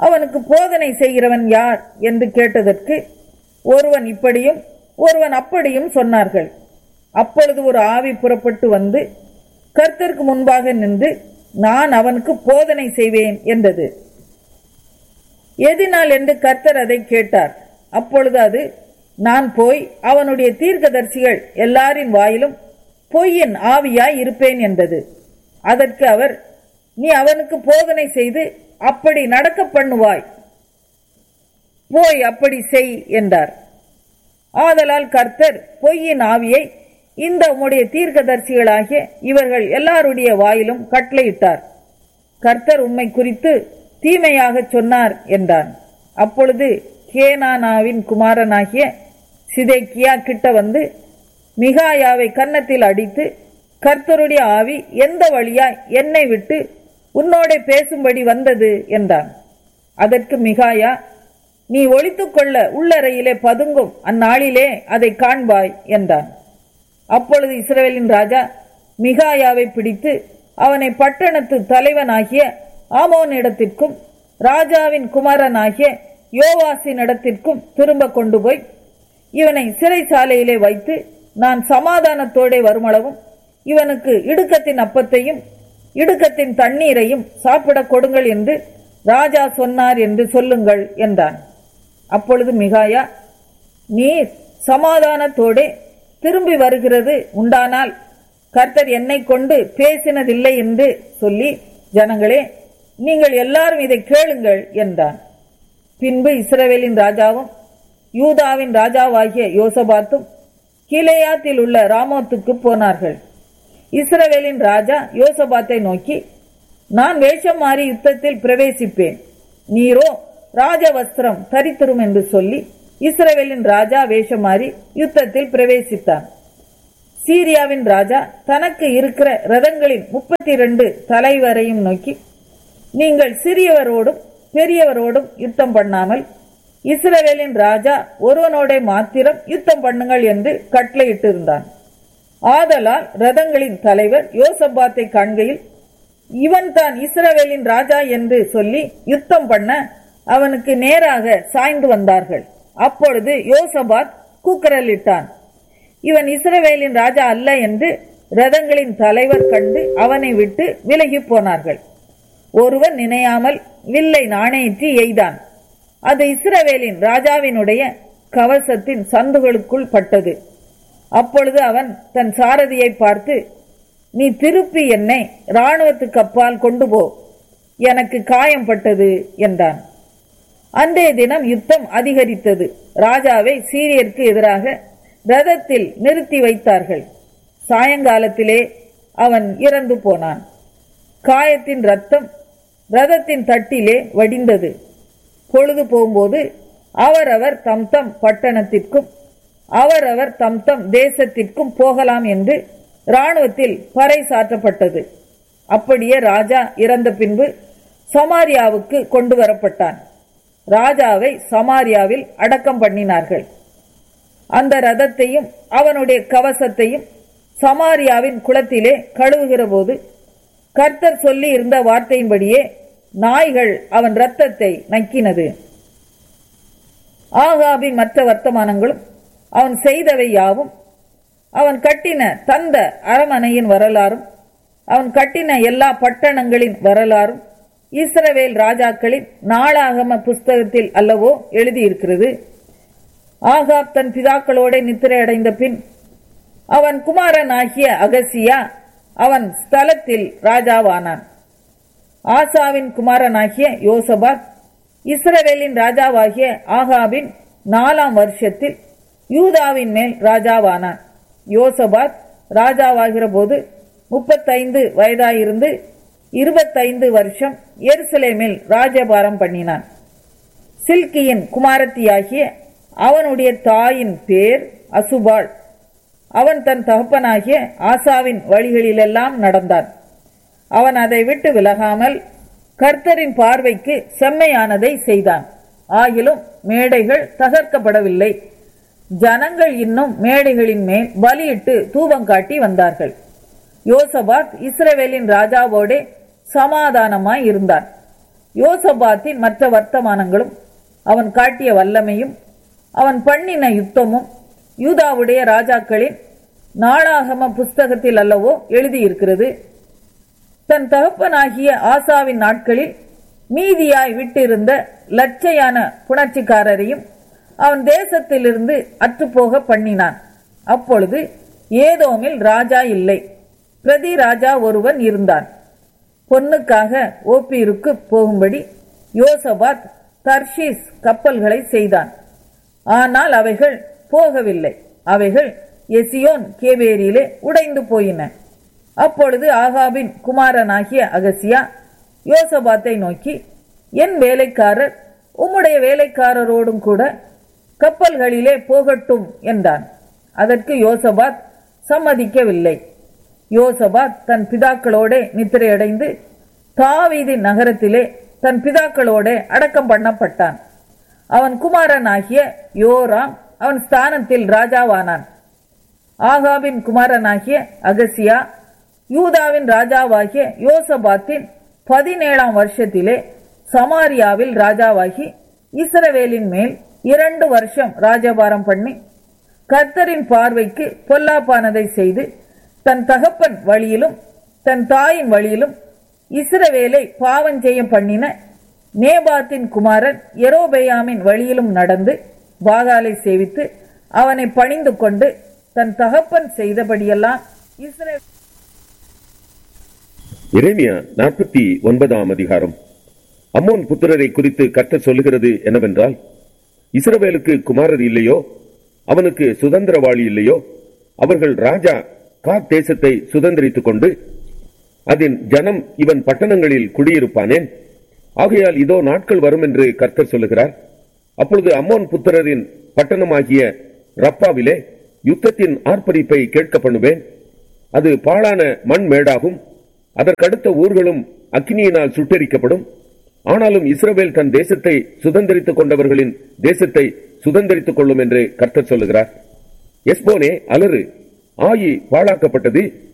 அவனுக்கு போதனை செய்கிறவன் யார் என்று கேட்டதற்கு ஒருவன் இப்படியும் ஒருவன் அப்படியும் சொன்னார்கள் அப்பொழுது ஒரு ஆவி புறப்பட்டு வந்து கர்த்தருக்கு முன்பாக நின்று நான் அவனுக்கு போதனை செய்வேன் என்றது எதினால் என்று கர்த்தர் அதை கேட்டார் அப்பொழுது அது நான் போய் அவனுடைய தீர்க்கதரிசிகள் எல்லாரின் வாயிலும் பொய்யின் ஆவியாய் இருப்பேன் என்றது அதற்கு அவர் நீ அவனுக்கு போதனை செய்து அப்படி நடக்க பண்ணுவாய் போய் அப்படி செய் என்றார் ஆதலால் கர்த்தர் பொய்யின் ஆவியை இந்த உம்முடைய தீர்க்கதரிசிகளாகிய இவர்கள் எல்லாருடைய வாயிலும் கட்டளையிட்டார் கர்த்தர் உம்மை குறித்து தீமையாக சொன்னார் என்றான் அப்பொழுது கேனானாவின் குமாரனாகிய சிதைக்கியா கிட்ட வந்து மிகாயாவை கன்னத்தில் அடித்து கர்த்தருடைய ஆவி எந்த வழியாய் என்னை விட்டு உன்னோட பேசும்படி வந்தது என்றான் அதற்கு மிகாயா நீ ஒளித்துக்கொள்ள உள்ளறையிலே பதுங்கும் அந்நாளிலே அதை காண்பாய் என்றான் அப்பொழுது இஸ்ரவேலின் ராஜா மிகாயாவை பிடித்து அவனை பட்டணத்து தலைவனாகிய ஆமோனிடத்திற்கும் ராஜாவின் குமாரனாகிய யோவாசின் இடத்திற்கும் திரும்ப கொண்டு போய் இவனை சிறைச்சாலையிலே வைத்து நான் சமாதானத்தோடே வருமளவும் இவனுக்கு இடுக்கத்தின் அப்பத்தையும் இடுக்கத்தின் தண்ணீரையும் சாப்பிடக் கொடுங்கள் என்று ராஜா சொன்னார் என்று சொல்லுங்கள் என்றான் அப்பொழுது மிகாயா நீர் சமாதானத்தோடே திரும்பி வருகிறது உண்டானால் கர்த்தர் என்னை கொண்டு பேசினதில்லை என்று சொல்லி ஜனங்களே நீங்கள் எல்லாரும் இதை கேளுங்கள் என்றான் பின்பு இஸ்ரவேலின் ராஜாவும் யூதாவின் ராஜாவாகிய யோசபாத்தும் கிலேயாத்தில் உள்ள ராமோத்துக்கு போனார்கள் இஸ்ரவேலின் ராஜா யோசபாத்தை நோக்கி நான் வேஷம் மாறி யுத்தத்தில் பிரவேசிப்பேன் நீரோ ராஜ வஸ்திரம் தரித்திரும் என்று சொல்லி இஸ்ரவேலின் ராஜா வேஷம் மாறி யுத்தத்தில் பிரவேசித்தான் சீரியாவின் ராஜா தனக்கு இருக்கிற ரதங்களின் முப்பத்தி இரண்டு தலைவரையும் நோக்கி நீங்கள் சிறியவரோடும் பெரியவரோடும் யுத்தம் பண்ணாமல் இஸ்ரவேலின் ராஜா ஒருவனோட மாத்திரம் யுத்தம் பண்ணுங்கள் என்று கட்டளையிட்டிருந்தான் ஆதலால் ரதங்களின் தலைவர் யோசபாத்தை காண்கையில் இவன் தான் இஸ்ரவேலின் ராஜா என்று சொல்லி யுத்தம் பண்ண அவனுக்கு நேராக சாய்ந்து வந்தார்கள் அப்பொழுது யோசபாத் கூக்குரலிட்டான் இவன் இஸ்ரவேலின் ராஜா அல்ல என்று ரதங்களின் தலைவர் கண்டு அவனை விட்டு விலகி போனார்கள் ஒருவன் நினையாமல் வில்லை நாணயிற்றி எய்தான் அது இஸ்ரவேலின் ராஜாவினுடைய கவசத்தின் சந்துகளுக்குள் பட்டது அப்பொழுது அவன் தன் சாரதியை பார்த்து நீ திருப்பி என்னை இராணுவத்துக்கு அப்பால் கொண்டு போ எனக்கு காயம் பட்டது என்றான் அன்றைய தினம் யுத்தம் அதிகரித்தது ராஜாவை சீரியருக்கு எதிராக ரதத்தில் நிறுத்தி வைத்தார்கள் சாயங்காலத்திலே அவன் இறந்து போனான் காயத்தின் ரத்தம் ரதத்தின் தட்டிலே வடிந்தது பொழுது போகும்போது அவரவர் தம் தம் பட்டணத்திற்கும் அவரவர் தம் தம் தேசத்திற்கும் போகலாம் என்று இராணுவத்தில் பறைசாற்றப்பட்டது அப்படியே ராஜா இறந்த பின்பு சமாரியாவுக்கு கொண்டு வரப்பட்டான் ராஜாவை சமாரியாவில் அடக்கம் பண்ணினார்கள் அந்த ரதத்தையும் அவனுடைய கவசத்தையும் சமாரியாவின் குளத்திலே கழுவுகிற போது கர்த்தர் சொல்லி இருந்த வார்த்தையின்படியே நாய்கள் அவன் இரத்தத்தை நக்கினது ஆகாபின் மற்ற வர்த்தமானங்களும் அவன் செய்தவை யாவும் அவன் கட்டின தந்த அரமனையின் வரலாறும் அவன் கட்டின எல்லா பட்டணங்களின் வரலாறும் இஸ்ரவேல் ராஜாக்களின் நாளாகம புஸ்தகத்தில் அல்லவோ எழுதியிருக்கிறது ஆகாப் தன் பிதாக்களோட நித்திரை அடைந்த பின் அவன் குமாரனாகிய அகசியா அவன் ஸ்தலத்தில் ராஜாவானான் ஆசாவின் குமாரனாகிய யோசபாத் இஸ்ரவேலின் ராஜாவாகிய ஆகாபின் நாலாம் வருஷத்தில் யூதாவின் மேல் ராஜாவானான் யோசபாத் ராஜாவாகிற போது முப்பத்தைந்து வயதாயிருந்து இருபத்தைந்து வருஷம் எருசலேமில் ராஜபாரம் பண்ணினான் சில்கியின் குமாரத்தியாகிய அவனுடைய தாயின் பேர் அசுபாள் அவன் தன் தகப்பனாகிய ஆசாவின் வழிகளிலெல்லாம் நடந்தான் அவன் அதை விட்டு விலகாமல் கர்த்தரின் பார்வைக்கு செம்மையானதை செய்தான் ஆகிலும் மேடைகள் தகர்க்கப்படவில்லை ஜனங்கள் இன்னும் மேடைகளின் மேல் பலியிட்டு தூபம் காட்டி வந்தார்கள் யோசபாத் இஸ்ரவேலின் ராஜாவோடே சமாதானமாய் இருந்தான் யோசபாத்தின் மற்ற வர்த்தமானங்களும் அவன் காட்டிய வல்லமையும் அவன் பண்ணின யுத்தமும் யூதாவுடைய ராஜாக்களின் நாளாகம புஸ்தகத்தில் அல்லவோ எழுதியிருக்கிறது தன் தகப்பனாகிய ஆசாவின் நாட்களில் மீதியாய் விட்டிருந்த லட்சையான புணர்ச்சிக்காரரையும் அவன் தேசத்திலிருந்து அற்றுப்போக பண்ணினான் அப்பொழுது ஏதோமில் ராஜா இல்லை பிரதி ராஜா ஒருவன் இருந்தான் பொன்னுக்காக ஓப்பீருக்கு போகும்படி யோசபாத் தர்ஷீஸ் கப்பல்களை செய்தான் ஆனால் அவைகள் போகவில்லை அவைகள் எசியோன் கேவேரியிலே உடைந்து போயின அப்பொழுது ஆகாபின் குமாரனாகிய அகசியா யோசபாத்தை நோக்கி என் வேலைக்காரர் உம்முடைய வேலைக்காரரோடும் கூட கப்பல்களிலே போகட்டும் என்றான் அதற்கு யோசபாத் சம்மதிக்கவில்லை யோசபாத் தன் பிதாக்களோட நித்திரையடைந்து தாவீதின் நகரத்திலே தன் பிதாக்களோட அடக்கம் பண்ணப்பட்டான் அவன் குமாரனாகிய யோராம் அவன் ஸ்தானத்தில் ராஜாவானான் ஆகாபின் குமாரனாகிய அகசியா யூதாவின் ராஜாவாகிய யோசபாத்தின் பதினேழாம் வருஷத்திலே சமாரியாவில் ராஜாவாகி இஸ்ரவேலின் மேல் இரண்டு வருஷம் ராஜபாரம் பண்ணி கர்த்தரின் பார்வைக்கு பொல்லாப்பானதை செய்து தன் தகப்பன் வழியிலும் தன் தாயின் வழியிலும் இஸ்ரவேலை பாவஞ்செய்ய பண்ணின நேபாத்தின் குமாரன் எரோபெயாமின் வழியிலும் நடந்து பாகாலை சேவித்து அவனை பணிந்து கொண்டு தன் தகப்பன் செய்தபடியெல்லாம் இஸ்ரவேல் எரேமியா நாற்பத்தி ஒன்பதாம் அதிகாரம் அம்மோன் புத்திரரை குறித்து கர்த்தர் சொல்லுகிறது என்னவென்றால் இஸ்ரவேலுக்கு குமாரர் இல்லையோ அவனுக்கு சுதந்திரவாளி இல்லையோ அவர்கள் ராஜா காத் தேசத்தை சுதந்திரித்துக் கொண்டு அதன் ஜனம் இவன் பட்டணங்களில் குடியிருப்பானேன் ஆகையால் இதோ நாட்கள் வரும் என்று கர்த்தர் சொல்லுகிறார் அப்பொழுது அம்மோன் புத்திரரின் பட்டணமாகிய ரப்பாவிலே யுத்தத்தின் ஆர்ப்பரிப்பை கேட்க பண்ணுவேன் அது பாழான மண் மேடாகும் அதற்கடுத்த ஊர்களும் அக்கினியினால் சுட்டெரிக்கப்படும் ஆனாலும் இஸ்ரவேல் தன் தேசத்தை சுதந்திரித்துக் கொண்டவர்களின் தேசத்தை சுதந்திரித்துக் கொள்ளும் என்று கர்த்தர் சொல்லுகிறார் எஸ்போனே அலறு ஆயி பாழாக்கப்பட்டது